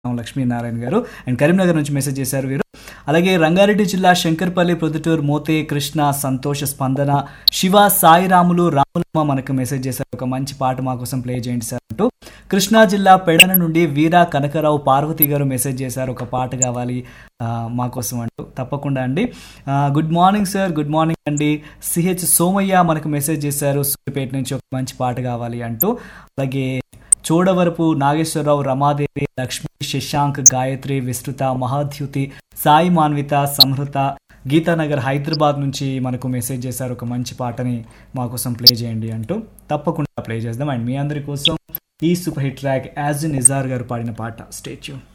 లక్ష్మీనారాయణ గారు అండ్ కరీంనగర్ నుంచి మెసేజ్ చేశారు వీరు అలాగే రంగారెడ్డి జిల్లా శంకర్పల్లి ప్రొద్దుటూరు మోతే కృష్ణ సంతోష స్పందన శివ సాయిరాములు రాములమ్మ మనకు మెసేజ్ చేశారు ఒక మంచి పాట మా కోసం ప్లే చేయండి సార్ అంటూ కృష్ణా జిల్లా పెడన నుండి వీరా కనకరావు పార్వతి గారు మెసేజ్ చేశారు ఒక పాట కావాలి ఆ, మా కోసం అంటూ తప్పకుండా అండి ఆ, good morning sir good morning అండి సిహెచ్ సోమయ్య మనకు మెసేజ్ చేశారు సూర్యపేట నుంచి ఒక మంచి పాట కావాలి అంటూ అలాగే చోడవరపు నాగేశ్వరరావు రమాదేవి లక్ష్మి శశాంక్ గాయత్రి విస్తృత మహాద్యుతి సాయి మాన్విత సంహృత గీతానగర్ హైదరాబాద్ నుంచి మనకు మెసేజ్ చేశారు ఒక మంచి పాటని మా కోసం ప్లే చేయండి అంటూ తప్పకుండా ప్లే చేద్దాం అండ్ మీ అందరి కోసం ఈ super hit track as Nizar గారు పాడిన పాట స్టేచ్యూ